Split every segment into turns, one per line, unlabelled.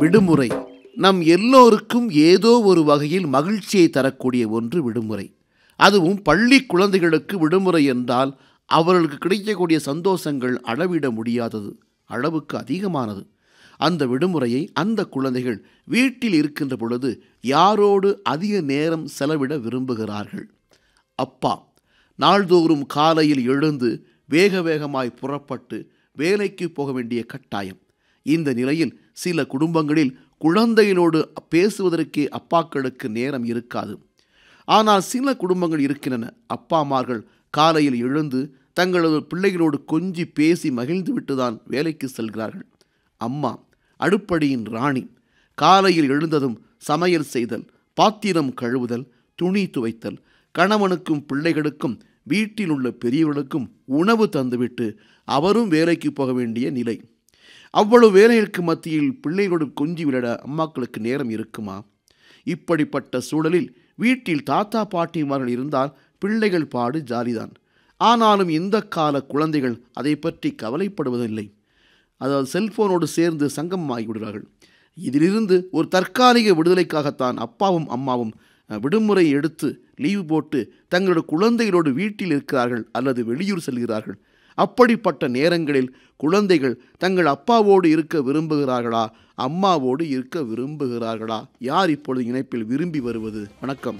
விடுமுறை நம் எல்லோருக்கும் ஏதோ ஒரு வகையில் மகிழ்ச்சியை தரக்கூடிய ஒன்று விடுமுறை அதுவும் பள்ளி குழந்தைகளுக்கு விடுமுறை என்றால் அவர்களுக்கு கிடைக்கக்கூடிய சந்தோஷங்கள் அளவிட முடியாதது அளவுக்கு அதிகமானது அந்த விடுமுறையை அந்த குழந்தைகள் வீட்டில் இருக்கின்ற பொழுது யாரோடு அதிக நேரம் செலவிட விரும்புகிறார்கள் அப்பா நாள்தோறும் காலையில் எழுந்து வேக வேகமாய் புறப்பட்டு வேலைக்கு போக வேண்டிய கட்டாயம் இந்த நிலையில் சில குடும்பங்களில் குழந்தைகளோடு பேசுவதற்கே அப்பாக்களுக்கு நேரம் இருக்காது ஆனால் சில குடும்பங்கள் இருக்கின்றன அப்பாமார்கள் காலையில் எழுந்து தங்களது பிள்ளைகளோடு கொஞ்சி பேசி மகிழ்ந்துவிட்டு தான் வேலைக்கு செல்கிறார்கள் அம்மா அடுப்படியின் ராணி காலையில் எழுந்ததும் சமையல் செய்தல் பாத்திரம் கழுவுதல் துணி துவைத்தல் கணவனுக்கும் பிள்ளைகளுக்கும் வீட்டில் உள்ள பெரியவர்களுக்கும் உணவு தந்துவிட்டு அவரும் வேலைக்கு போக வேண்டிய நிலை அவ்வளவு வேலைகளுக்கு மத்தியில் பிள்ளைகளோடு கொஞ்சி விளையாட அம்மாக்களுக்கு நேரம் இருக்குமா இப்படிப்பட்ட சூழலில் வீட்டில் தாத்தா பாட்டிமார்கள் இருந்தால் பிள்ளைகள் பாடு ஜாலிதான் ஆனாலும் இந்த கால குழந்தைகள் அதை பற்றி கவலைப்படுவதில்லை அதாவது செல்போனோடு சேர்ந்து சங்கமமாகி விடுகிறார்கள் இதிலிருந்து ஒரு தற்காலிக விடுதலைக்காகத்தான் அப்பாவும் அம்மாவும் அஹ், விடுமுறை எடுத்து லீவு போட்டு தங்களுடைய குழந்தைகளோடு வீட்டில் இருக்கிறார்கள் அல்லது வெளியூர் செல்கிறார்கள் அப்படிப்பட்ட நேரங்களில் குழந்தைகள் தங்கள் அப்பாவோடு இருக்க விரும்புகிறார்களா அம்மாவோடு இருக்க விரும்புகிறார்களா யார் இப்பொழுது இணைப்பில் விரும்பி வருவது வணக்கம்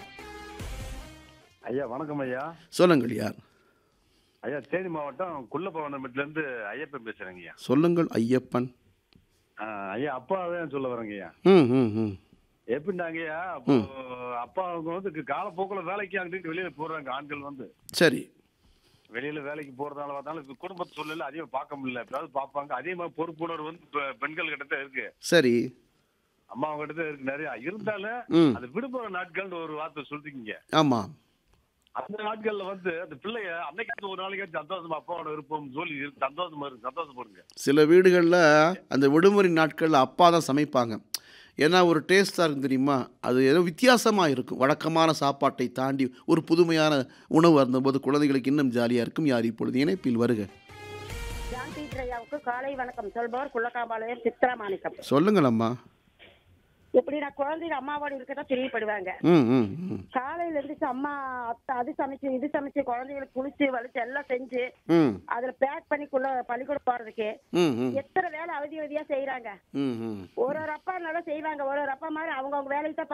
ஐயா வணக்கம் ஐயா
சொல்லுங்கள் யார்
ஐயா தேனி மாவட்டம் குள்ளப்பவனமெட்ல இருந்து ஐயப்பன் பேசுறேங்க ஐயா
சொல்லுங்கள் ஐயப்பன்
ஆ, ஐயா அப்பா தான் சொல்ல வரேங்க ஐயா
ம் ம் ம்
எப்படின்னாங்க ஐயா அப்போ அப்பா அவங்க வந்து காலப்போக்குல வேலைக்கு அங்கிட்டு வெளியில போறாங்க ஆண்கள் வந்து
சரி
வெளியில வேலைக்கு போறதால பார்த்தாலும் இப்ப குடும்பத்தை சொல்லல அதிகம் பார்க்க முடியல எப்பயாவது பார்ப்பாங்க அதே மாதிரி பொறுப்புணர்வு வந்து பெ- பெண்கள் கிட்ட தான் இருக்கு
சரி
அம்மா கிட்ட தான் இருக்கு நிறைய இருந்தாலும்
ம்
அது விடுமுறை நாட்கள்னு ஒரு வார்த்தை சொல்லிருக்கீங்க
ஆமாம்
அந்த நாட்கள்ல வந்து அந்த பிள்ளைய அன்னைக்கு ஒரு நாளைக்கு சந்தோஷமா அப்பாவோட விருப்பம் சொல்லி இரு- சந்தோஷமா இருக்கு சந்தோஷப்படுங்க
சில வீடுகளில் அந்த விடுமுறை நாட்களில் அப்பா தான் சமைப்பாங்க ஏன்னா ஒரு டேஸ்ட்டாக இருக்கும் தெரியுமா அது ஏதோ வித்தியாசமாக இருக்கும் வழக்கமான சாப்பாட்டை தாண்டி ஒரு புதுமையான உணவு இருந்தபோது குழந்தைகளுக்கு இன்னும் ஜாலியாக இருக்கும் யார் இப்பொழுது இணைப்பில் வருக
ஜான் பீட்டர் ஐயாவுக்கு காலை வணக்கம் சொல்பவர் குள்ளக்காம்பாளையம் சித்ரா மாணிக்கம்
சொல்லுங்கள் அம்மா
எப்படி நான் குழந்தைங்க அம்மாவோட இருக்கதான் பிரியப்படுவாங்க
ம் ம் ம்
காலையில இருந்துச்சு அம்மா அத்தை அது சமைச்சு இது சமைச்சு குழந்தைங்களுக்கு குளிச்சு வலிச்சு எல்லாம் செஞ்சு
ம்
அதுல பேக் பண்ணி குள்ள பள்ளிக்கூடம் போறதுக்கு
ம் ம்
எத்தனை வேலை அவதி அவதியா செய்யறாங்க
ம் ம்
ஒரு ஒரு அப்பா நல்லா செய்வாங்க ஒரு ஒரு அப்பா மாதிரி அவங்கவுங்க வேலையை தான்